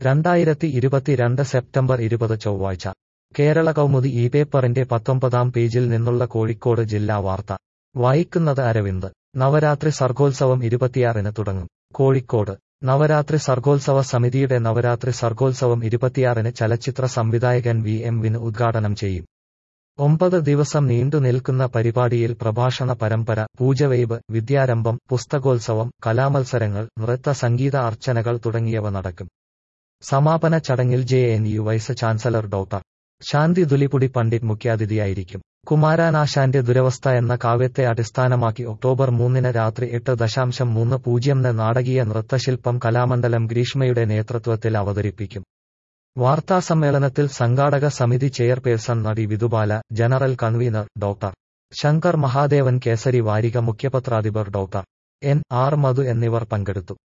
രണ്ടായിരത്തി ഇരുപത്തിരണ്ട് സെപ്റ്റംബർ ഇരുപത് ചൊവ്വാഴ്ച കേരള കൗമുദി ഈ പേപ്പറിന്റെ പത്തൊമ്പതാം പേജിൽ നിന്നുള്ള കോഴിക്കോട് ജില്ലാ വാർത്ത വായിക്കുന്നത് അരവിന്ദ് നവരാത്രി സർഗോത്സവം ഇരുപത്തിയാറിന് തുടങ്ങും കോഴിക്കോട് നവരാത്രി സർഗോത്സവ സമിതിയുടെ നവരാത്രി സർഗോത്സവം ഇരുപത്തിയാറിന് ചലച്ചിത്ര സംവിധായകൻ വി എം വിന് ഉദ്ഘാടനം ചെയ്യും ഒമ്പത് ദിവസം നീണ്ടു നിൽക്കുന്ന പരിപാടിയിൽ പ്രഭാഷണ പരമ്പര പൂജവെയ്ബ് വിദ്യാരംഭം പുസ്തകോത്സവം കലാമത്സരങ്ങൾ നൃത്ത സംഗീത അർച്ചനകൾ തുടങ്ങിയവ നടക്കും സമാപന ചടങ്ങിൽ J N U vice chancellor doctor Santhi Dhulipudi Pandit മുഖ്യാതിഥിയായിരിക്കും കുമാരാനാശാന്റെ ദുരവസ്ഥ എന്ന കാവ്യത്തെ അടിസ്ഥാനമാക്കി ഒക്ടോബർ മൂന്നിന് രാത്രി എട്ട് ദശാംശം മൂന്ന് പൂജ്യംന് നാടകീയ നൃത്തശില്പം കലാമണ്ഡലം ഗ്രീഷ്മയുടെ നേതൃത്വത്തിൽ അവതരിപ്പിക്കും വാർത്താസമ്മേളനത്തിൽ സംഘാടക സമിതി ചെയർപേഴ്സൺ നടി Vidhubala general convener doctor Shankar Mahadevan Kesari വാരിക മുഖ്യപത്രാധിപർ ഡോക്ടർ എൻ ആർ മധു എന്നിവർ പങ്കെടുത്തു